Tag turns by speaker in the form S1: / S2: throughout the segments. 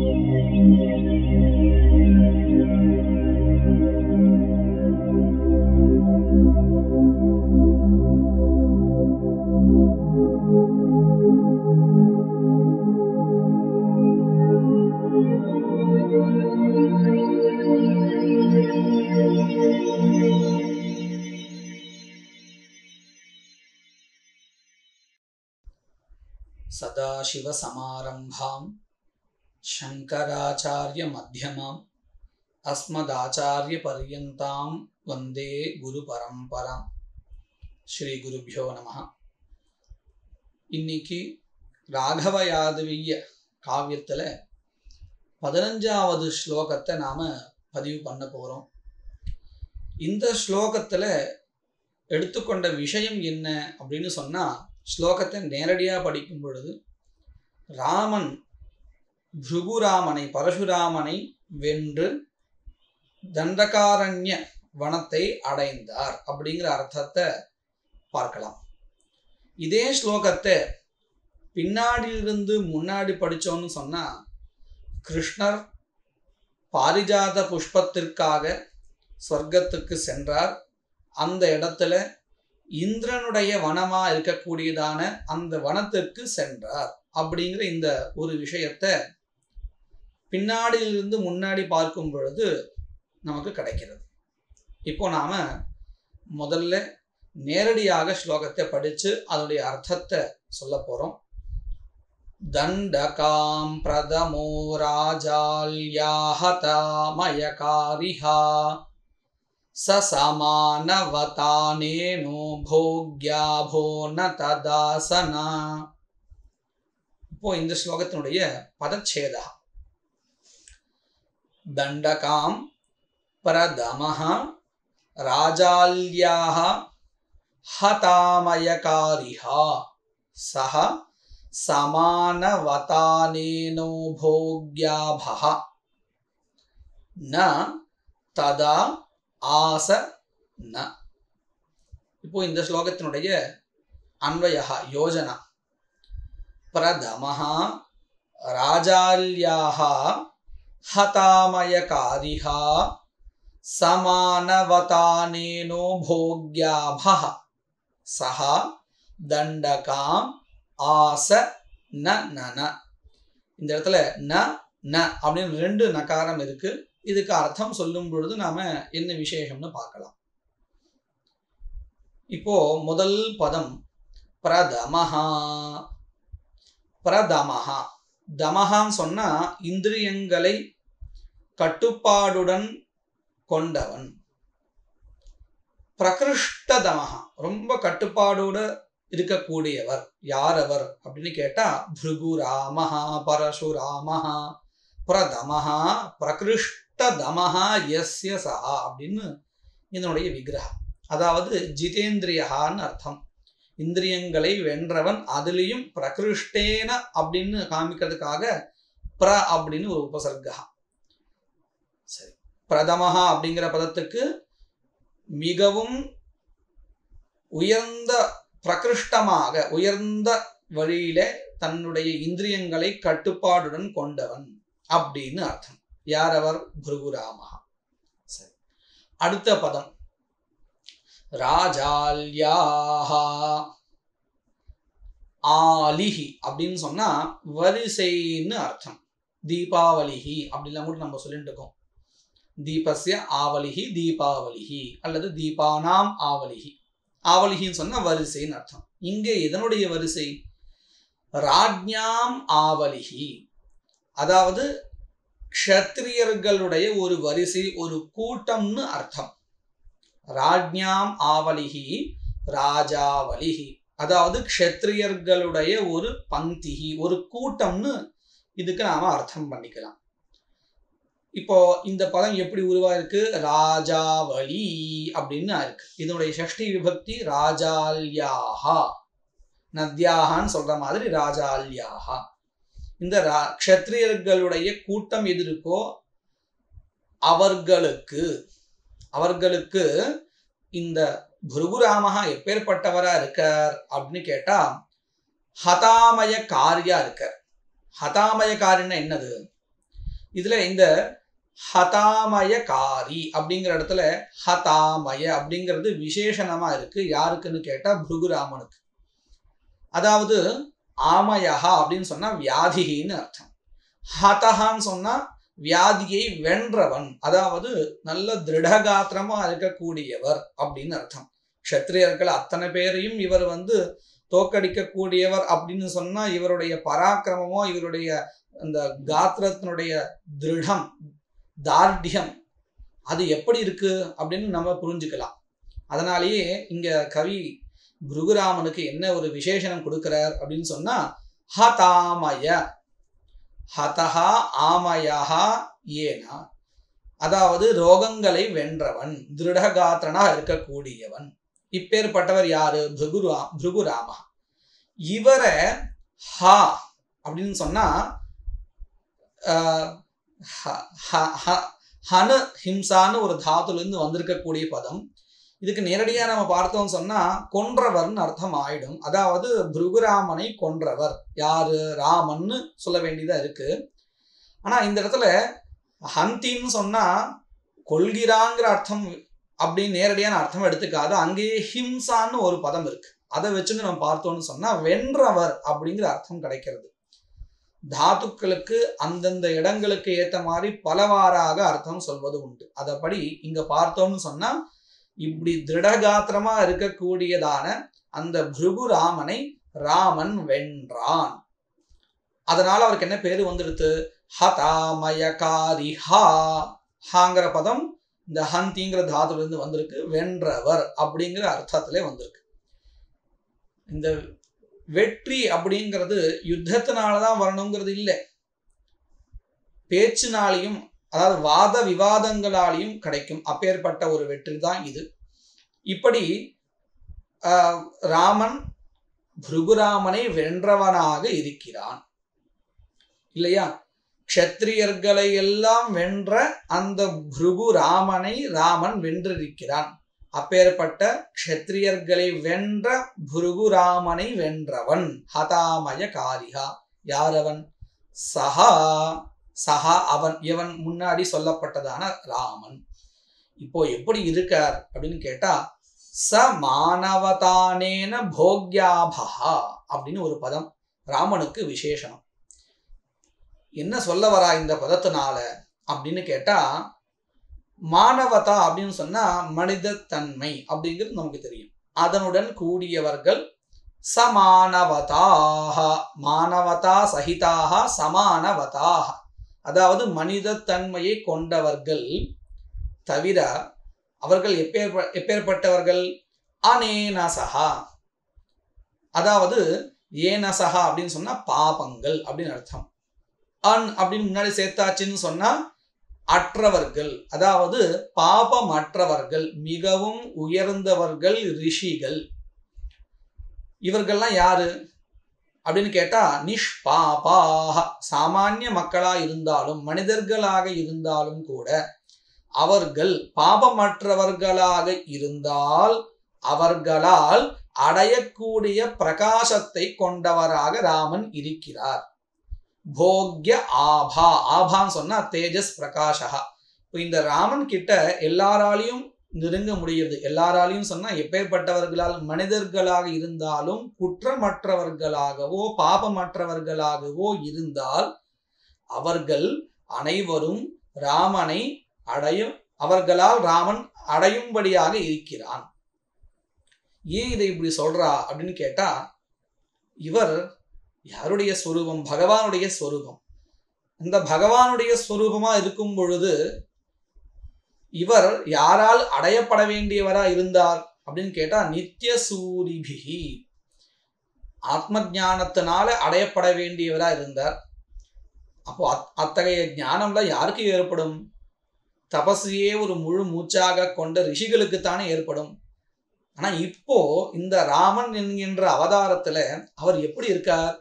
S1: सदाशिवसमारम्भां शङ्कराचार्यमध्यमाम् अस्मदाचार्यपर्यन्तां वन्दे குருபரம்பராம் ஸ்ரீ குருபியோ நம இன்னைக்கு ராகவ யாதவிய காவியத்தில் பதினஞ்சாவது ஸ்லோகத்தை நாம் பதிவு பண்ண போகிறோம் இந்த ஸ்லோகத்தில் எடுத்துக்கொண்ட விஷயம் என்ன அப்படின்னு சொன்னால் ஸ்லோகத்தை நேரடியாக படிக்கும் பொழுது ராமன் பிருகுராமனை பரசுராமனை வென்று தண்டகாரண்ய வனத்தை அடைந்தார் அப்படிங்கிற அர்த்தத்தை பார்க்கலாம் இதே ஸ்லோகத்தை பின்னாடியிலிருந்து முன்னாடி படித்தோன்னு சொன்னால் கிருஷ்ணர் பாரிஜாத புஷ்பத்திற்காக சொர்க்கத்துக்கு சென்றார் அந்த இடத்துல இந்திரனுடைய வனமா இருக்கக்கூடியதான அந்த வனத்திற்கு சென்றார் அப்படிங்கிற இந்த ஒரு விஷயத்த பின்னாடியிலிருந்து முன்னாடி பார்க்கும் பொழுது நமக்கு கிடைக்கிறது இப்போ நாம முதல்ல நேரடியாக ஸ்லோகத்தை படிச்சு அதனுடைய அர்த்தத்தை சொல்ல போறோம் தண்டகாம் பிரதமோ ராஜால்யாஹதாமயகாரிஹா சசமானவதானேனோ போக்யாபோ ந ததாசனா இப்போ இந்த ஸ்லோகத்தினுடைய பதச்சேதா தண்டகாம் பிரதமः ராஜால்யாः हतामयकारिहा सः समानवतानेनो भोग्याभः न ததா ஆச ந இப்போ இந்த ஸ்லோகத்தினுடைய அன்வயா யோஜனா பிரதமः ராஜால்யாः हतामयकारिः समानवतानेनो भोग्याभः सः தண்டகாம் ஆச ந ந ந இந்த இடத்துல ந ந அப்படின்னு ரெண்டு நகாரம் இருக்கு இதுக்கு அர்த்தம் சொல்லும் பொழுது நாம என்ன விசேஷம்னு பார்க்கலாம் இப்போ முதல் பதம் பிரதமஹா பிரதமஹா தமஹான்னு சொன்னா இந்திரியங்களை கட்டுப்பாடுடன் கொண்டவன் பிரகிருஷ்ட தமஹா ரொம்ப கட்டுப்பாடோட இருக்கக்கூடியவர் யார் அவர் அப்படின்னு கேட்டா பிருகுராமஹா பரசுராமஹா பிரதமஹா பிரகிருஷ்ட தமஹா எஸ்ய சஹா அப்படின்னு இதனுடைய விக்கிரகம் அதாவது ஜிதேந்திரியஹான்னு அர்த்தம் இந்திரியங்களை வென்றவன் அதுலேயும் பிரகிருஷ்டேன அப்படின்னு காமிக்கிறதுக்காக பிர அப்படின்னு ஒரு உபசர்கா சரி பிரதமஹா அப்படிங்கிற பதத்துக்கு மிகவும் உயர்ந்த பிரகிருஷ்டமாக உயர்ந்த வழியில தன்னுடைய இந்திரியங்களை கட்டுப்பாடுடன் கொண்டவன் அப்படின்னு அர்த்தம் யார் அவர் புருகுராமஹா சரி அடுத்த பதம் ராஜால்யாஹா ஆலிஹி அப்படின்னு சொன்னா வரிசைன்னு அர்த்தம் தீபாவளிஹி அப்படிலாம் கூட நம்ம சொல்லிட்டு இருக்கோம் தீபஸ்ய ஆவலிஹி தீபாவளிஹி அல்லது தீபானாம் ஆவலிஹி ஆவலிஹின்னு சொன்னா வரிசைன்னு அர்த்தம் இங்கே இதனுடைய வரிசை ராஜ்ஞாம் ஆவலிஹி அதாவது க்ஷத்திரியர்களுடைய ஒரு வரிசை ஒரு கூட்டம்னு அர்த்தம் ராஜ்ஞாம் ஆவலிஹி ராஜாவலிஹி அதாவது க்ஷத்திரியர்களுடைய ஒரு பங்கிஹி ஒரு கூட்டம்னு இதுக்கு நாம அர்த்தம் பண்ணிக்கலாம் இப்போ இந்த பதம் எப்படி உருவாயிருக்கு ராஜாவளி அப்படின்னு இருக்கு இதனுடைய ஷஷ்டி விபக்தி ராஜால்யாஹா நத்யாகான்னு சொல்ற மாதிரி ராஜால்யாஹா இந்த ரா க்ஷத்ரியர்களுடைய கூட்டம் எது இருக்கோ அவர்களுக்கு அவர்களுக்கு இந்த புருகுராமஹா எப்பேற்பட்டவரா இருக்கார் அப்படின்னு கேட்டா ஹதாமய காரியா இருக்கார் ஹதாமய காரின்னா என்னது இதுல இந்த ஹதாமயகாரி அப்படிங்கிற இடத்துல ஹதாமய அப்படிங்கிறது விசேஷணமா இருக்கு யாருக்குன்னு கேட்டா புருகுராமனுக்கு அதாவது ஆமயஹா அப்படின்னு சொன்னா வியாதிகின்னு அர்த்தம் ஹதஹான்னு சொன்னா வியாதியை வென்றவன் அதாவது நல்ல திருடகாத்திரமா இருக்கக்கூடியவர் அப்படின்னு அர்த்தம் க்ஷத்ரியர்கள் அத்தனை பேரையும் இவர் வந்து தோக்கடிக்கக்கூடியவர் அப்படின்னு சொன்னா இவருடைய பராக்கிரமமோ இவருடைய அந்த காத்திரத்தினுடைய திருடம் தார்டியம் அது எப்படி இருக்கு அப்படின்னு நம்ம புரிஞ்சுக்கலாம் அதனாலேயே இங்க கவி புருகுராமனுக்கு என்ன ஒரு விசேஷனம் கொடுக்கிறார் அப்படின்னு சொன்னா ஹதாமய ஹதஹா ஆமயஹா ஏனா அதாவது ரோகங்களை வென்றவன் திருடகாத்திரனா இருக்கக்கூடியவன் இப்பேற்பட்டவர் யாரு பிருகுரா பிருகுராமா இவரை ஹா அப்படின்னு சொன்னா ஹனு ஹிம்சான்னு ஒரு தாத்துல இருந்து வந்திருக்கக்கூடிய பதம் இதுக்கு நேரடியாக நம்ம பார்த்தோம் சொன்னா கொன்றவர்னு அர்த்தம் ஆயிடும் அதாவது பிருகுராமனை கொன்றவர் யாரு ராமன்னு சொல்ல வேண்டியதா இருக்கு ஆனா இந்த இடத்துல ஹந்தின்னு சொன்னா கொள்கிறாங்கிற அர்த்தம் அப்படின்னு நேரடியான அர்த்தம் எடுத்துக்காது அங்கேயே ஹிம்சான்னு ஒரு பதம் இருக்கு அதை வச்சுன்னு நம்ம பார்த்தோம்னு சொன்னா வென்றவர் அப்படிங்கிற அர்த்தம் கிடைக்கிறது தாத்துக்களுக்கு அந்தந்த இடங்களுக்கு ஏத்த மாதிரி பலவாறாக அர்த்தம் சொல்வது உண்டு அதப்படி இங்க பார்த்தோம்னு சொன்னா இப்படி திருடகாத்திரமா இருக்கக்கூடியதான அந்த பிருகு ராமனை ராமன் வென்றான் அதனால அவருக்கு என்ன பேரு வந்துடுத்து ஹதாமயகாரி ஹா ஹாங்கிற பதம் இந்த ஹந்திங்கிற தாத்துல இருந்து வந்திருக்கு வென்றவர் அப்படிங்கிற அர்த்தத்திலே வந்திருக்கு இந்த வெற்றி அப்படிங்கிறது யுத்தத்தினாலதான் வரணுங்கிறது இல்லை பேச்சினாலையும் அதாவது வாத விவாதங்களாலையும் கிடைக்கும் அப்பேற்பட்ட ஒரு வெற்றி தான் இது இப்படி ராமன் பிருகுராமனை வென்றவனாக இருக்கிறான் இல்லையா க்ஷத்ரியர்களை எல்லாம் வென்ற அந்த பிருகு ராமனை ராமன் வென்றிருக்கிறான் அப்பேற்பட்ட க்ஷத்ரியர்களை வென்ற புருகுராமனை வென்றவன் ஹதாமய காரிகா யாரவன் சஹா சஹா அவன் இவன் முன்னாடி சொல்லப்பட்டதான ராமன் இப்போ எப்படி இருக்கார் அப்படின்னு கேட்டா ச மானவதானேன போக்யாபகா அப்படின்னு ஒரு பதம் ராமனுக்கு விசேஷனம் என்ன சொல்ல வரா இந்த பதத்தினால அப்படின்னு கேட்டா மானவதா அப்படின்னு சொன்னா மனிதத்தன்மை அப்படிங்கிறது நமக்கு தெரியும் அதனுடன் கூடியவர்கள் சமானவதாக மானவதா சகிதாக சமானவதாக அதாவது மனிதத்தன்மையை கொண்டவர்கள் தவிர அவர்கள் எப்பேற்ப எப்பேற்பட்டவர்கள் அனேனசகா அதாவது ஏனசகா அப்படின்னு சொன்னா பாபங்கள் அப்படின்னு அர்த்தம் அன் அப்படின்னு முன்னாடி சேர்த்தாச்சுன்னு சொன்னா அற்றவர்கள் அதாவது பாபமற்றவர்கள் மிகவும் உயர்ந்தவர்கள் ரிஷிகள் இவர்கள்லாம் யாரு அப்படின்னு கேட்டா நிஷ்பாபாக சாமானிய மக்களா இருந்தாலும் மனிதர்களாக இருந்தாலும் கூட அவர்கள் பாபமற்றவர்களாக இருந்தால் அவர்களால் அடையக்கூடிய பிரகாசத்தை கொண்டவராக ராமன் இருக்கிறார் போக்ய ஆபா ஆபான்னு சொன்னா தேஜஸ் பிரகாஷா இப்போ இந்த ராமன் கிட்ட எல்லாராலையும் நெருங்க முடியுது எல்லாராலையும் சொன்னா எப்பேற்பட்டவர்களால் மனிதர்களாக இருந்தாலும் குற்றமற்றவர்களாகவோ பாபமற்றவர்களாகவோ இருந்தால் அவர்கள் அனைவரும் ராமனை அடையும் அவர்களால் ராமன் அடையும்படியாக இருக்கிறான் ஏன் இதை இப்படி சொல்றா அப்படின்னு கேட்டா இவர் யாருடைய ஸ்வரூபம் பகவானுடைய ஸ்வரூபம் இந்த பகவானுடைய ஸ்வரூபமா இருக்கும் பொழுது இவர் யாரால் அடையப்பட வேண்டியவரா இருந்தார் அப்படின்னு கேட்டா நித்திய சூரிபிகி ஆத்ம ஞானத்தினால அடையப்பட வேண்டியவரா இருந்தார் அப்போ அத்தகைய ஞானம்லாம் யாருக்கு ஏற்படும் தபஸையே ஒரு முழு மூச்சாக கொண்ட ரிஷிகளுக்குத்தானே ஏற்படும் ஆனா இப்போ இந்த ராமன் என்கின்ற அவதாரத்துல அவர் எப்படி இருக்கார்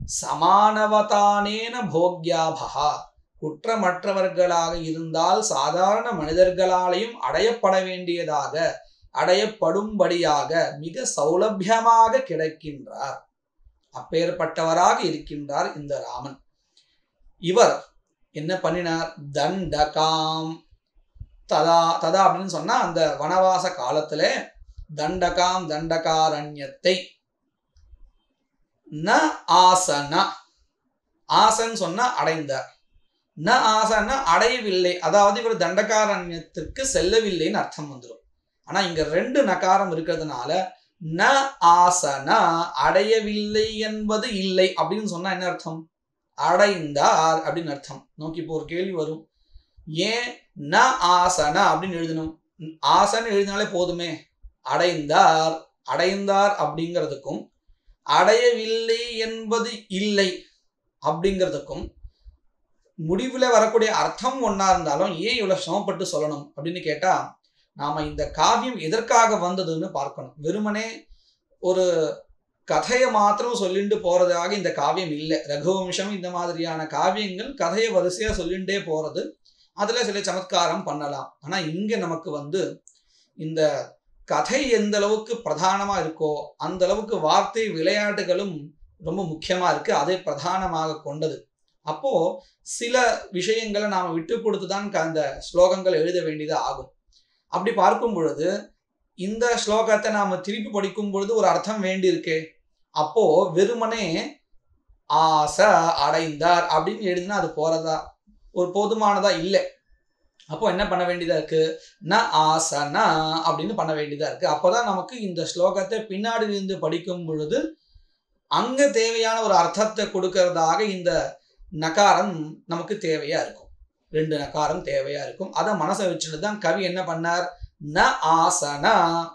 S1: சமானவதானேன போக்யாபகா குற்றமற்றவர்களாக இருந்தால் சாதாரண மனிதர்களாலையும் அடையப்பட வேண்டியதாக அடையப்படும்படியாக மிக சௌலபியமாக கிடைக்கின்றார் அப்பேற்பட்டவராக இருக்கின்றார் இந்த ராமன் இவர் என்ன பண்ணினார் தண்டகாம் ததா ததா அப்படின்னு சொன்னா அந்த வனவாச காலத்துல தண்டகாம் தண்டகாரண்யத்தை ந ஆசன ஆசன் சொன்னா அடைந்தார் ந ஆசன அடையவில்லை அதாவது இவர் தண்டகாரண்யத்திற்கு செல்லவில்லைன்னு அர்த்தம் வந்துடும் ஆனா இங்க ரெண்டு நகாரம் இருக்கிறதுனால ந ஆசனா அடையவில்லை என்பது இல்லை அப்படின்னு சொன்னா என்ன அர்த்தம் அடைந்தார் அப்படின்னு அர்த்தம் நோக்கி இப்போ ஒரு கேள்வி வரும் ஏன் ந ஆசனா அப்படின்னு எழுதணும் ஆசன் எழுதினாலே போதுமே அடைந்தார் அடைந்தார் அப்படிங்கிறதுக்கும் அடையவில்லை என்பது இல்லை அப்படிங்கிறதுக்கும் முடிவுல வரக்கூடிய அர்த்தம் ஒன்றா இருந்தாலும் ஏன் இவ்வளவு சிரமப்பட்டு சொல்லணும் அப்படின்னு கேட்டா நாம இந்த காவியம் எதற்காக வந்ததுன்னு பார்க்கணும் வெறுமனே ஒரு கதையை மாத்திரம் சொல்லிட்டு போறதாக இந்த காவியம் இல்லை ரகுவம்சம் இந்த மாதிரியான காவியங்கள் கதையை வரிசையா சொல்லிண்டே போறது அதுல சில சமத்காரம் பண்ணலாம் ஆனா இங்க நமக்கு வந்து இந்த கதை எந்த அளவுக்கு பிரதானமா இருக்கோ அந்த அளவுக்கு வார்த்தை விளையாட்டுகளும் ரொம்ப முக்கியமா இருக்கு அதை பிரதானமாக கொண்டது அப்போ சில விஷயங்களை நாம விட்டு கொடுத்து தான் அந்த ஸ்லோகங்கள் எழுத வேண்டியது ஆகும் அப்படி பார்க்கும் பொழுது இந்த ஸ்லோகத்தை நாம திருப்பி படிக்கும் பொழுது ஒரு அர்த்தம் வேண்டி இருக்கே அப்போ வெறுமனே ஆச அடைந்தார் அப்படின்னு எழுதினா அது போறதா ஒரு போதுமானதா இல்லை அப்போ என்ன பண்ண வேண்டியதா இருக்கு ந ஆசனா அப்படின்னு பண்ண வேண்டியதா இருக்கு அப்போதான் நமக்கு இந்த ஸ்லோகத்தை பின்னாடி இருந்து படிக்கும் பொழுது அங்க தேவையான ஒரு அர்த்தத்தை கொடுக்கறதாக இந்த நகாரம் நமக்கு தேவையா இருக்கும் ரெண்டு நகாரம் தேவையா இருக்கும் அதை மனசை வச்சுட்டு தான் கவி என்ன பண்ணார் ந ஆசனா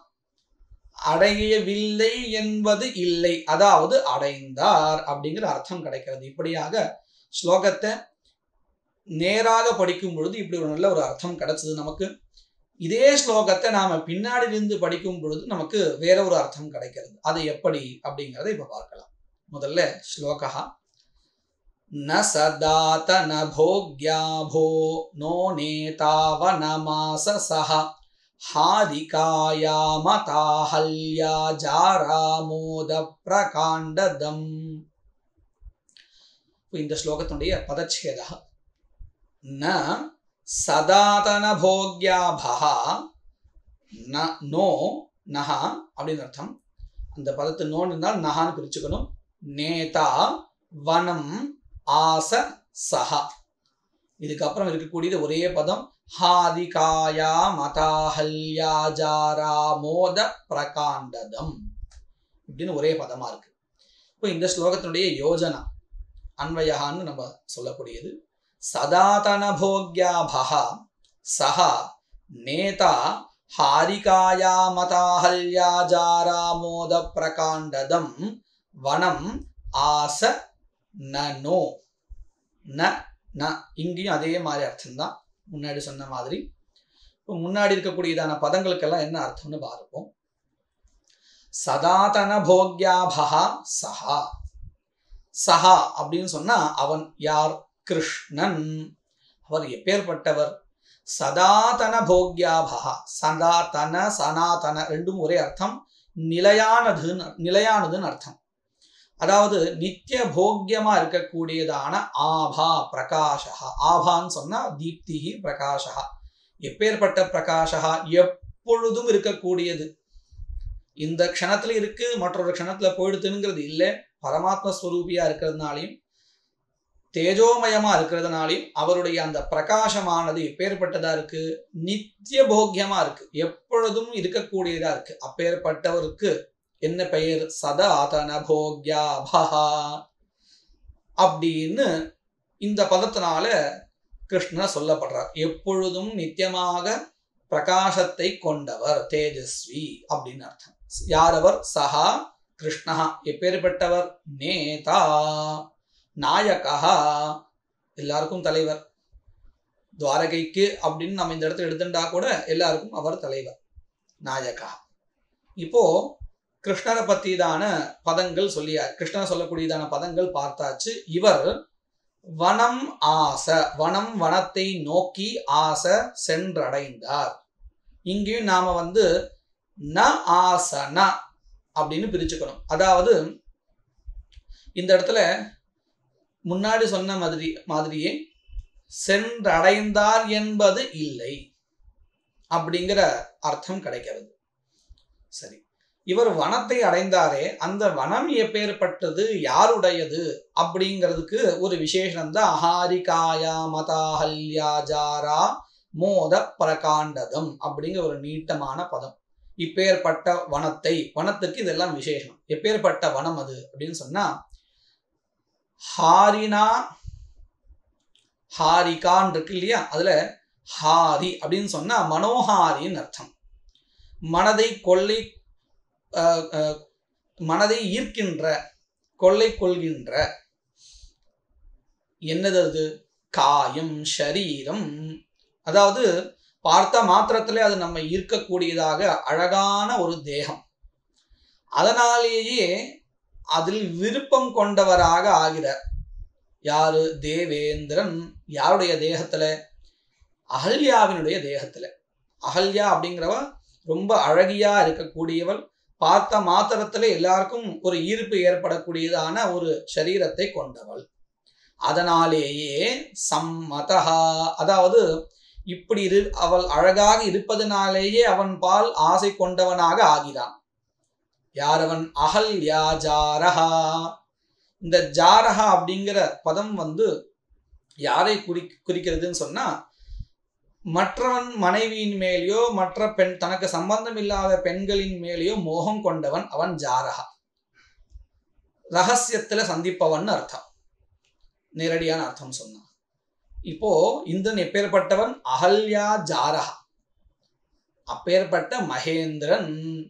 S1: அடையவில்லை என்பது இல்லை அதாவது அடைந்தார் அப்படிங்கிற அர்த்தம் கிடைக்கிறது இப்படியாக ஸ்லோகத்தை நேராக படிக்கும் பொழுது இப்படி ஒரு நல்ல ஒரு அர்த்தம் கிடைச்சது நமக்கு இதே ஸ்லோகத்தை நாம பின்னாடி இருந்து படிக்கும் பொழுது நமக்கு வேற ஒரு அர்த்தம் கிடைக்கிறது அது எப்படி அப்படிங்கிறத இப்ப பார்க்கலாம் முதல்ல ஸ்லோகா ந சதாத ந போக்யாபோ நோ நேதாவனமாச சஹ हारिकायामताहल्या ஜாராமோதப்பிரகாண்டதம் இந்த ஸ்லோகத்தினுடைய பதச்சேத ந சதாதன போக்யாபா ந நோ நஹா அப்படின்னு அர்த்தம் அந்த பதத்து நோன்னு இருந்தால் நஹான்னு பிரிச்சுக்கணும் நேதா வனம் ஆச சஹா இதுக்கப்புறம் இருக்கக்கூடியது ஒரே பதம் ஹாதிகாயா மதாஹல்யாஜாரா மோத பிரகாண்டதம் இப்படின்னு ஒரே பதமா இருக்கு இப்போ இந்த ஸ்லோகத்தினுடைய யோஜனா அன்வயகான்னு நம்ம சொல்லக்கூடியது சதாதன போக்யாபா சஹா நேதா ஹாரிகாயா மதாஹல்யாஜாரா மோத பிரகாண்டதம் வனம் ஆச நோ ந ந இங்கேயும் அதே மாதிரி அர்த்தம்தான் முன்னாடி சொன்ன மாதிரி இப்போ முன்னாடி இருக்கக்கூடியதான பதங்களுக்கெல்லாம் என்ன அர்த்தம்னு பார்ப்போம் சதாதன போக்யாபா சஹா சஹா அப்படின்னு சொன்னா அவன் யார் கிருஷ்ணன் அவர் எப்பேற்பட்டவர் சதாதன போக்யாபா சதாதன சனாதன ரெண்டும் ஒரே அர்த்தம் நிலையானதுன்னு நிலையானதுன்னு அர்த்தம் அதாவது நித்திய போக்கியமா இருக்கக்கூடியதான ஆபா பிரகாஷா ஆபான்னு சொன்னா தீப்தி பிரகாஷா எப்பேற்பட்ட பிரகாஷா எப்பொழுதும் இருக்கக்கூடியது இந்த க்ஷணத்துல இருக்கு மற்றொரு க்ஷணத்துல போயிடுதுங்கிறது இல்லை பரமாத்ம ஸ்வரூபியா இருக்கிறதுனாலையும் தேஜோமயமா இருக்கிறதுனாலையும் அவருடைய அந்த பிரகாசமானது எப்பேற்பட்டதா இருக்கு நித்திய போக்கியமா இருக்கு எப்பொழுதும் இருக்கக்கூடியதா இருக்கு அப்பேற்பட்டவருக்கு என்ன பெயர் சதாதன போக்யாபா அப்படின்னு இந்த பதத்தினால கிருஷ்ணர் சொல்லப்படுறார் எப்பொழுதும் நித்தியமாக பிரகாசத்தை கொண்டவர் தேஜஸ்வி அப்படின்னு அர்த்தம் யார் அவர் சஹா கிருஷ்ணா எப்பேற்பட்டவர் நேதா நாயகா எல்லாருக்கும் தலைவர் துவாரகைக்கு அப்படின்னு நம்ம இந்த இடத்துல எடுத்துட்டா கூட எல்லாருக்கும் அவர் தலைவர் நாயகா இப்போ கிருஷ்ணரை பத்திதான பதங்கள் சொல்லியார் கிருஷ்ணர் சொல்லக்கூடியதான பதங்கள் பார்த்தாச்சு இவர் வனம் ஆச வனம் வனத்தை நோக்கி ஆச சென்றடைந்தார் இங்கேயும் நாம வந்து ந ஆசன அப்படின்னு பிரிச்சுக்கணும் அதாவது இந்த இடத்துல முன்னாடி சொன்ன மாதிரி மாதிரியே சென்றடைந்தார் என்பது இல்லை அப்படிங்கிற அர்த்தம் கிடைக்கிறது சரி இவர் வனத்தை அடைந்தாரே அந்த வனம் எப்பேற்பட்டது யாருடையது அப்படிங்கிறதுக்கு ஒரு விசேஷம் தான் அஹாரிகாயா மதாஹல்யா ஜாரா மோத பிரகாண்டதம் அப்படிங்கிற ஒரு நீட்டமான பதம் இப்பேற்பட்ட வனத்தை வனத்துக்கு இதெல்லாம் விசேஷம் எப்பேற்பட்ட வனம் அது அப்படின்னு சொன்னா ஹாரினா ஹாரிகான் இருக்கு இல்லையா அதுல ஹாரி அப்படின்னு சொன்னா மனோஹாரின்னு அர்த்தம் மனதை கொள்ளை அஹ், அஹ், மனதை ஈர்க்கின்ற கொள்ளை கொள்கின்ற என்னது அது காயம் ஷரீரம் அதாவது பார்த்த மாத்திரத்திலே அது நம்ம ஈர்க்கக்கூடியதாக அழகான ஒரு தேகம் அதனாலேயே அதில் விருப்பம் கொண்டவராக ஆகிறார் யாரு தேவேந்திரன் யாருடைய தேகத்துல அகல்யாவினுடைய தேகத்துல அகல்யா அப்படிங்கிறவ ரொம்ப அழகியா இருக்கக்கூடியவள் பார்த்த மாத்திரத்துல எல்லாருக்கும் ஒரு ஈர்ப்பு ஏற்படக்கூடியதான ஒரு சரீரத்தை கொண்டவள் அதனாலேயே சம்மதஹா அதாவது இப்படி இரு அவள் அழகாக இருப்பதனாலேயே அவன் பால் ஆசை கொண்டவனாக ஆகிறான் யாரவன் அகல்யா ஜாரஹா இந்த ஜாரஹா அப்படிங்கிற பதம் வந்து யாரை குறி குறிக்கிறதுன்னு சொன்னா மற்றவன் மனைவியின் மேலேயோ மற்ற பெண் தனக்கு சம்பந்தம் இல்லாத பெண்களின் மேலேயோ மோகம் கொண்டவன் அவன் ஜாரஹா ரகசியத்துல சந்திப்பவன் அர்த்தம் நேரடியான அர்த்தம் சொன்னான் இப்போ இந்திரன் எப்பேற்பட்டவன் அகல்யா ஜாரஹா அப்பேற்பட்ட மகேந்திரன்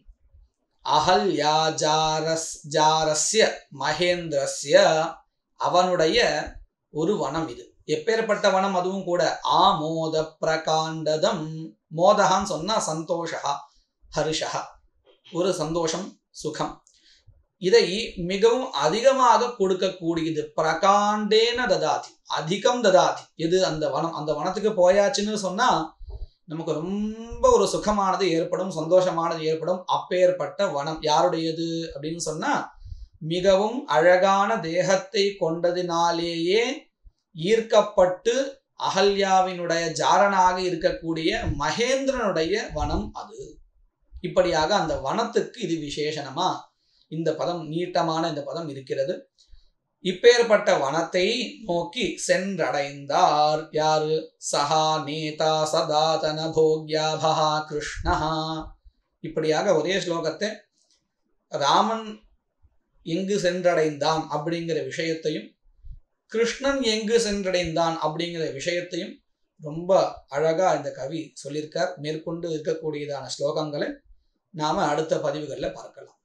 S1: அகல்யா ஜாரஸ் ஜாரஸ்ய மகேந்திரஸ்ய அவனுடைய ஒரு வனம் இது எப்பேற்பட்ட வனம் அதுவும் கூட ஆமோத பிரகாண்டதம் மோதகான்னு சொன்னா சந்தோஷா ஹர்ஷா ஒரு சந்தோஷம் சுகம் இதை மிகவும் அதிகமாக கொடுக்கக்கூடியது பிரகாண்டேன ததாதி அதிகம் ததாதி எது அந்த வனம் அந்த வனத்துக்கு போயாச்சுன்னு சொன்னா நமக்கு ரொம்ப ஒரு சுகமானது ஏற்படும் சந்தோஷமானது ஏற்படும் அப்பேற்பட்ட வனம் யாருடையது அப்படின்னு சொன்னா மிகவும் அழகான தேகத்தை கொண்டதினாலேயே ஈர்க்கப்பட்டு அகல்யாவினுடைய ஜாரனாக இருக்கக்கூடிய மகேந்திரனுடைய வனம் அது இப்படியாக அந்த வனத்துக்கு இது விசேஷணமா இந்த பதம் நீட்டமான இந்த பதம் இருக்கிறது இப்பேற்பட்ட வனத்தை நோக்கி சென்றடைந்தார் யாரு சஹா நேதா சதாதன போக்யாபா கிருஷ்ணஹா இப்படியாக ஒரே ஸ்லோகத்தை ராமன் எங்கு சென்றடைந்தான் அப்படிங்கிற விஷயத்தையும் கிருஷ்ணன் எங்கு சென்றடைந்தான் அப்படிங்கிற விஷயத்தையும் ரொம்ப அழகா இந்த கவி சொல்லியிருக்கார் மேற்கொண்டு இருக்கக்கூடியதான ஸ்லோகங்களை நாம அடுத்த பதிவுகளில் பார்க்கலாம்